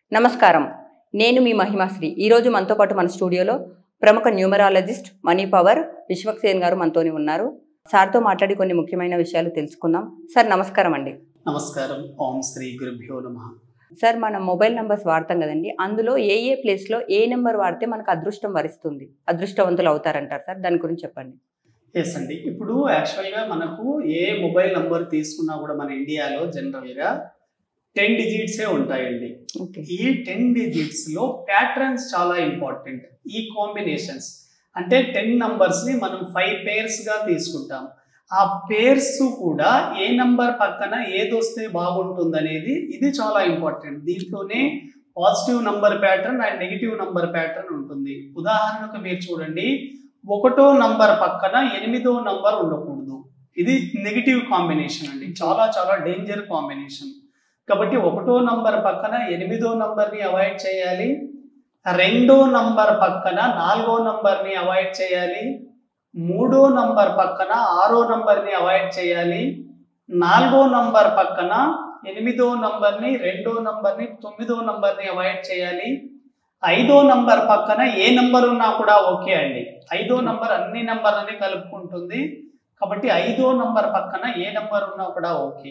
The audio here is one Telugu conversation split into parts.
నమస్కారం నేను మీ మహిమాశ్రీ ఈరోజు మనతో పాటు మన స్టూడియోలో ప్రముఖ న్యూమరాలజిస్ట్ మనీ పవర్ విశ్వక్సేన్ గారు మనతోని ఉన్నారు సార్తో మాట్లాడి కొన్ని ముఖ్యమైన విషయాలు తెలుసుకుందాం సార్ నమస్కారం అండి నమస్కారం ఓం శ్రీ గురుభ్యో నమ సార్ మనం మొబైల్ నంబర్స్ వాడతాం కదండి అందులో ఏ ఏ ప్లేస్లో ఏ నెంబర్ వాడితే మనకు అదృష్టం వరిస్తుంది అదృష్టవంతులు అవుతారంటారు సార్ దాని గురించి చెప్పండి ఎస్ అండి ఇప్పుడు యాక్చువల్గా మనకు ఏ మొబైల్ నంబర్ తీసుకున్నా కూడా మన ఇండియాలో జనరల్గా టెన్ డిజిట్సే ఉంటాయండి ఓకే ఈ టెన్ డిజిట్స్లో ప్యాటర్న్స్ చాలా ఇంపార్టెంట్ ఈ కాంబినేషన్స్ అంటే టెన్ నంబర్స్ని మనం ఫైవ్ పేర్స్గా తీసుకుంటాం ఆ పేర్స్ కూడా ఏ నంబర్ పక్కన ఏది వస్తే బాగుంటుంది అనేది ఇది చాలా ఇంపార్టెంట్ దీంట్లోనే positive number pattern and negative number pattern ఉంటుంది ఉదాహరణకు మీరు చూడండి ఒకటో నంబర్ పక్కన ఎనిమిదో నంబర్ ఉండకూడదు ఇది నెగిటివ్ కాంబినేషన్ అండి చాలా చాలా డేంజర్ కాంబినేషన్ కాబట్టి ఒకటో నంబర్ పక్కన ఎనిమిదో నంబర్ని అవాయిడ్ చేయాలి రెండో నంబర్ పక్కన నాలుగో నంబర్ని అవాయిడ్ చేయాలి మూడో నంబర్ పక్కన ఆరో నంబర్ని అవాయిడ్ చేయాలి నాలుగో నంబర్ పక్కన ఎనిమిదో నంబర్ని రెండో నంబర్ని తొమ్మిదో నంబర్ని అవాయిడ్ చేయాలి ఐదో నంబర్ పక్కన ఏ నంబర్ ఉన్నా కూడా ఓకే అండి ఐదో నంబర్ అన్ని నంబర్లని కలుపుకుంటుంది కాబట్టి ఐదో నంబర్ పక్కన ఏ నంబర్ ఉన్నా కూడా ఓకే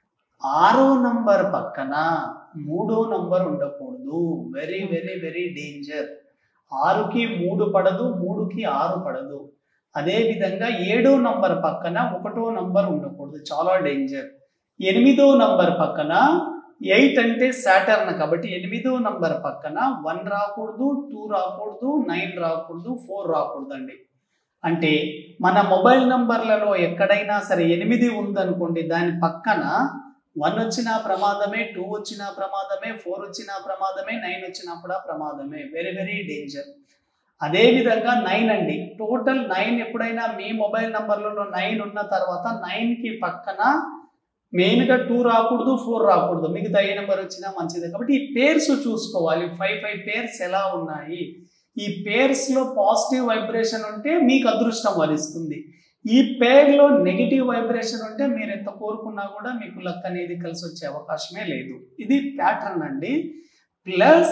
ఆరో నంబర్ పక్కన మూడో నంబర్ ఉండకూడదు వెరీ వెరీ వెరీ డేంజర్ ఆరుకి మూడు పడదు మూడుకి ఆరు పడదు అదే విధంగా ఏడో నంబర్ పక్కన ఒకటో నంబర్ ఉండకూడదు చాలా డేంజర్ ఎనిమిదో నంబర్ పక్కన ఎయిట్ అంటే సాటర్న్ కాబట్టి ఎనిమిదో నంబర్ పక్కన వన్ రాకూడదు టూ రాకూడదు నైన్ రాకూడదు ఫోర్ రాకూడదు అండి అంటే మన మొబైల్ నంబర్లలో ఎక్కడైనా సరే ఎనిమిది ఉందనుకోండి దాని పక్కన వన్ వచ్చినా ప్రమాదమే టూ వచ్చినా ప్రమాదమే ఫోర్ వచ్చినా ప్రమాదమే నైన్ వచ్చినా కూడా ప్రమాదమే వెరీ వెరీ డేంజర్ అదే విధంగా నైన్ అండి టోటల్ నైన్ ఎప్పుడైనా మీ మొబైల్ నంబర్లలో నైన్ ఉన్న తర్వాత నైన్ కి పక్కన మెయిన్ గా టూ రాకూడదు ఫోర్ రాకూడదు మిగతా ఏ నెంబర్ వచ్చినా మంచిదే కాబట్టి ఈ పేర్స్ చూసుకోవాలి ఫైవ్ ఫైవ్ పేర్స్ ఎలా ఉన్నాయి ఈ పేర్స్ లో పాజిటివ్ వైబ్రేషన్ ఉంటే మీకు అదృష్టం వరిస్తుంది ఈ పేర్లో నెగిటివ్ వైబ్రేషన్ ఉంటే మీరు ఎంత కోరుకున్నా కూడా మీకు లక్ అనేది కలిసి వచ్చే అవకాశమే లేదు ఇది ప్యాటర్న్ అండి ప్లస్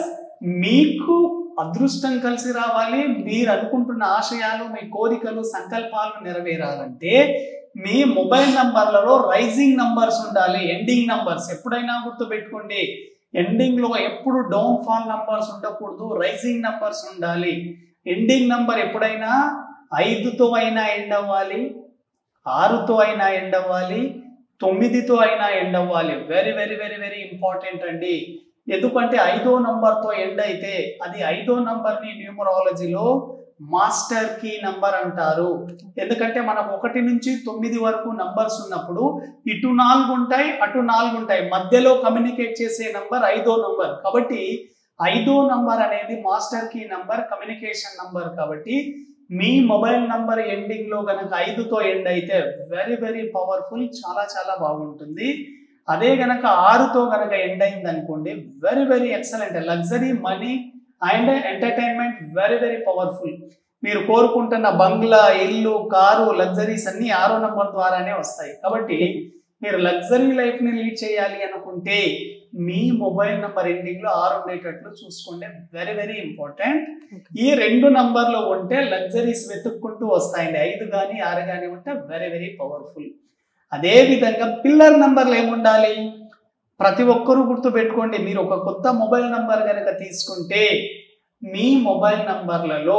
మీకు అదృష్టం కలిసి రావాలి మీరు అనుకుంటున్న ఆశయాలు మీ కోరికలు సంకల్పాలు నెరవేరాలంటే మీ మొబైల్ నంబర్లలో రైజింగ్ నంబర్స్ ఉండాలి ఎండింగ్ నంబర్స్ ఎప్పుడైనా గుర్తుపెట్టుకోండి ఎండింగ్ లో ఎప్పుడు డౌన్ ఫాల్ నంబర్స్ ఉండకూడదు రైజింగ్ నంబర్స్ ఉండాలి ఎండింగ్ నంబర్ ఎప్పుడైనా ఐదుతో అయినా ఎండ్ అవ్వాలి ఆరుతో అయినా ఎండ్ అవ్వాలి తొమ్మిదితో అయినా ఎండ్ అవ్వాలి very very very very important అండి ఎందుకంటే ఐదో నంబర్తో ఎండ్ అయితే అది ఐదో నంబర్ని న్యూమరాలజీలో మాస్టర్ కీ నంబర్ అంటారు ఎందుకంటే మనకు ఒకటి నుంచి తొమ్మిది వరకు నంబర్స్ ఉన్నప్పుడు ఇటు నాలుగు ఉంటాయి అటు నాలుగు ఉంటాయి మధ్యలో కమ్యూనికేట్ చేసే నంబర్ ఐదో నంబర్ కాబట్టి ఐదో నంబర్ అనేది master key number communication number కాబట్టి మీ మొబైల్ నంబర్ ఎండింగ్ లో గనక ఐదుతో ఎండ్ అయితే వెరీ వెరీ పవర్ఫుల్ చాలా చాలా బాగుంటుంది అదే గనక ఆరుతో గనక ఎండ్ అయింది అనుకోండి very very excellent luxury money and entertainment very very powerful మీరు కోరుకుంటున్న బంగ్లా ఇల్లు కారు లగ్జరీస్ అన్ని ఆరో నంబర్ ద్వారానే వస్తాయి కాబట్టి మీరు లగ్జరీ లైఫ్ ని లీడ్ చేయాలి అనుకుంటే మీ మొబైల్ నంబర్ ఎండింగ్ లో ఆరు ఉండేటట్లు చూసుకోండి వెరీ వెరీ ఇంపార్టెంట్ ఈ రెండు నంబర్లు ఉంటే లగ్జరీస్ వెతుక్కుంటూ వస్తాయండి ఐదు కానీ ఆరు కానీ ఉంటే వెరీ వెరీ పవర్ఫుల్ అదే విధంగా పిల్లర్ నంబర్లు ఏముండాలి ప్రతి ఒక్కరూ గుర్తు పెట్టుకోండి మీరు ఒక కొత్త మొబైల్ నంబర్ కనుక తీసుకుంటే మీ మొబైల్ నంబర్లలో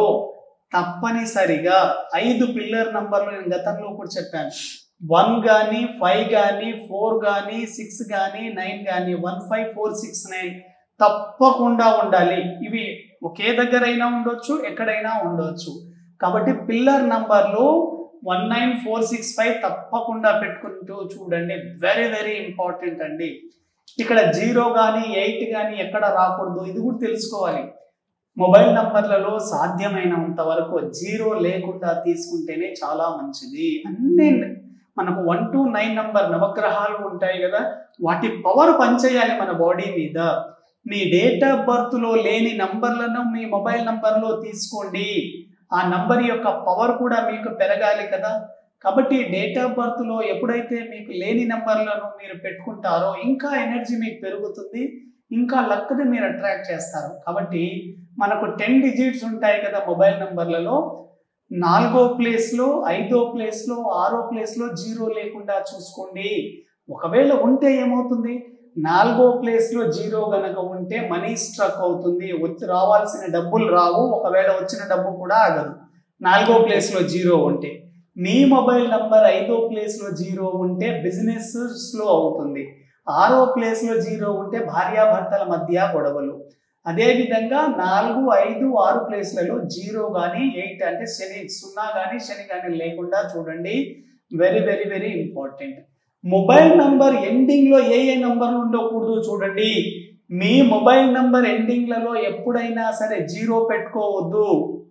తప్పనిసరిగా ఐదు పిల్లర్ నంబర్లు నేను గతంలో కూడా చెప్పాను వన్ కానీ ఫైవ్ కానీ ఫోర్ కానీ సిక్స్ కానీ నైన్ కానీ one five four six nine తప్పకుండా ఉండాలి ఇవి ఒకే దగ్గర అయినా ఉండొచ్చు ఎక్కడైనా ఉండొచ్చు కాబట్టి పిల్లర్ నంబర్లు one nine four six five తప్పకుండా పెట్టుకుంటూ చూడండి వెరీ వెరీ ఇంపార్టెంట్ అండి ఇక్కడ జీరో కానీ ఎయిట్ కానీ ఎక్కడ రాకూడదు ఇది కూడా తెలుసుకోవాలి మొబైల్ నంబర్లలో సాధ్యమైనంత వరకు జీరో లేకుండా తీసుకుంటేనే చాలా మంచిది అన్ని మనకు వన్ టు నైన్ నంబర్ నవగ్రహాలు ఉంటాయి కదా వాటి పవర్ పనిచేయాలి మన బాడీ మీద మీ డేట్ ఆఫ్ బర్త్లో లేని నంబర్లను మీ మొబైల్ నంబర్లో తీసుకోండి ఆ నంబర్ యొక్క పవర్ కూడా మీకు పెరగాలి కదా కాబట్టి డేట్ ఆఫ్ బర్త్లో ఎప్పుడైతే మీకు లేని నంబర్లను మీరు పెట్టుకుంటారో ఇంకా ఎనర్జీ మీకు పెరుగుతుంది ఇంకా లక్ని మీరు అట్రాక్ట్ చేస్తారు కాబట్టి మనకు టెన్ డిజిట్స్ ఉంటాయి కదా మొబైల్ నంబర్లలో నాలుగో ప్లేస్లో ఐదో ప్లేస్లో ఆరో ప్లేస్లో జీరో లేకుండా చూసుకోండి ఒకవేళ ఉంటే ఏమవుతుంది నాలుగో ప్లేస్లో జీరో గనక ఉంటే మనీ స్ట్రక్ అవుతుంది వచ్చి రావాల్సిన డబ్బులు రావు ఒకవేళ వచ్చిన డబ్బు కూడా ఆగదు నాలుగో ప్లేస్లో జీరో ఉంటే మీ మొబైల్ నంబర్ ఐదో ప్లేస్లో జీరో ఉంటే బిజినెస్ స్లో అవుతుంది ఆరో ప్లేస్లో జీరో ఉంటే భార్యాభర్తల మధ్య గొడవలు అదేవిధంగా నాలుగు ఐదు ఆరు ప్లేస్లలో జీరో కానీ ఎయిట్ అంటే శని సున్నా కానీ శని కానీ లేకుండా చూడండి very very very important mobile number ఎండింగ్లో ఏ ఏ నంబర్లు ఉండకూడదు చూడండి మీ మొబైల్ నంబర్ ఎండింగ్లలో ఎప్పుడైనా సరే జీరో పెట్టుకోవద్దు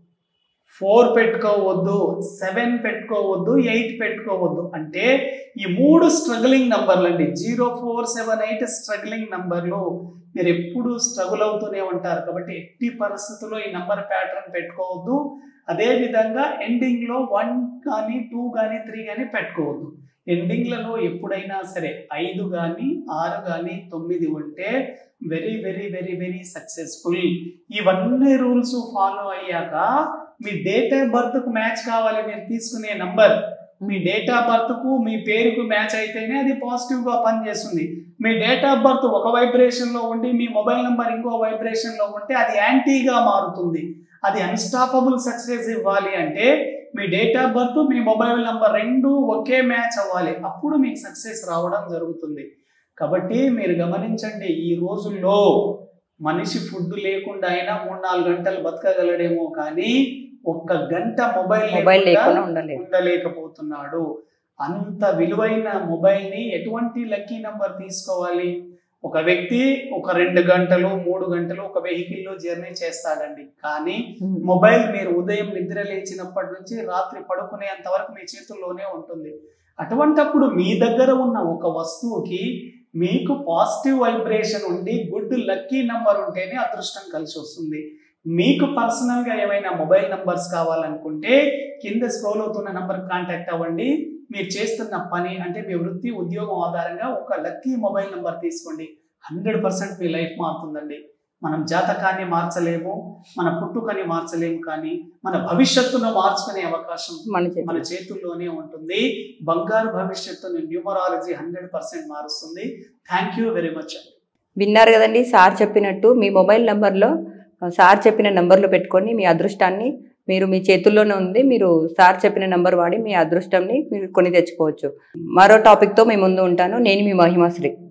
ఫోర్ పెట్టుకోవద్దు సెవెన్ పెట్టుకోవద్దు ఎయిట్ పెట్టుకోవద్దు అంటే ఈ మూడు స్ట్రగ్లింగ్ నంబర్లు అండి zero four seven eight struggling నంబర్లు మీరు ఎప్పుడు స్ట్రగుల్ అవుతూనే ఉంటారు కాబట్టి ఎట్టి పరిస్థితుల్లో ఈ నంబర్ ప్యాటర్న్ పెట్టుకోవద్దు అదే విధంగా ఎండింగ్ లో వన్ కానీ టూ కానీ త్రీ కానీ పెట్టుకోవద్దు ఎండింగ్లలో ఎప్పుడైనా సరే ఐదు కానీ ఆరు కానీ తొమ్మిది ఉంటే very very very very successful ఇవన్నీ రూల్స్ ఫాలో అయ్యాక మీ డేట్ ఆఫ్ బర్త్ కు మ్యాచ్ కావాలి మీరు తీసుకునే నంబర్ మీ డేట్ ఆఫ్ బర్త్ కు మీ పేరుకు మ్యాచ్ అయితేనే అది పాజిటివ్ గా పనిచేస్తుంది మీ డేట్ ఆఫ్ బర్త్ ఒక వైబ్రేషన్ లో ఉండి మీ మొబైల్ నంబర్ ఇంకో వైబ్రేషన్ లో ఉంటే అది యాంటీగా మారుతుంది అది అన్స్టాపబుల్ సక్సెస్ ఇవ్వాలి అంటే మీ డేట్ ఆఫ్ బర్త్ మీ మొబైల్ నంబర్ రెండు ఒకే మ్యాచ్ అవ్వాలి అప్పుడు మీకు సక్సెస్ రావడం జరుగుతుంది కాబట్టి మీరు గమనించండి ఈ రోజుల్లో మనిషి ఫుడ్ లేకుండా అయినా మూడు నాలుగు గంటలు బతకగలడేమో కానీ ఒక్క గంట మొబైల్ మొబైల్ లేకుండా లేకుండా ఉండలేదు ఉండలేకపోతున్నాడు అంత విలువైన మొబైల్ ని ఎటువంటి లక్కీ నంబర్ తీసుకోవాలి ఒక వ్యక్తి ఒక రెండు గంటలు మూడు గంటలు ఒక వెహికల్లో జర్నీ చేస్తాడండి కానీ మొబైల్ మీరు ఉదయం నిద్ర లేచినప్పటి నుంచి రాత్రి పడుకునేంత వరకు మీ చేతుల్లోనే ఉంటుంది అటువంటప్పుడు మీ దగ్గర ఉన్న ఒక వస్తువుకి మీకు పాజిటివ్ వైబ్రేషన్ ఉండి గుడ్ లక్కీ నంబర్ ఉంటేనే అదృష్టం కలిసి వస్తుంది మీకు పర్సనల్ గా ఏమైనా మొబైల్ నంబర్స్ కావాలనుకుంటే కింద స్క్రోల్ అవుతున్న నంబర్ కాంటాక్ట్ అవ్వండి మీరు చేస్తున్న పని అంటే మీ వృత్తి ఉద్యోగం ఆధారంగా ఒక లక్కీ మొబైల్ నంబర్ తీసుకోండి హండ్రెడ్ పర్సెంట్ మీ లైఫ్ మారుతుందండి మనం జాతకాన్ని మార్చలేము మన పుట్టుకని మార్చలేము కానీ మన భవిష్యత్తును మార్చుకునే అవకాశం మన మన చేతిలో. చేతుల్లోనే ఉంటుంది బంగారు భవిష్యత్తును న్యూమరాలజీ హండ్రెడ్ పర్సెంట్ మారుస్తుంది థ్యాంక్ యూ వెరీ మచ్ విన్నారు కదండి సార్ చెప్పినట్టు మీ మొబైల్ నంబర్లో సార్ చెప్పిన నంబర్లు పెట్టుకొని మీ అదృష్టాన్ని మీరు మీ చేతుల్లోనే ఉంది మీరు సార్ చెప్పిన నంబర్ వాడి మీ అదృష్టంని మీరు కొని తెచ్చుకోవచ్చు మరో టాపిక్తో మీ ముందు ఉంటాను నేను మీ మహిమాశ్రీ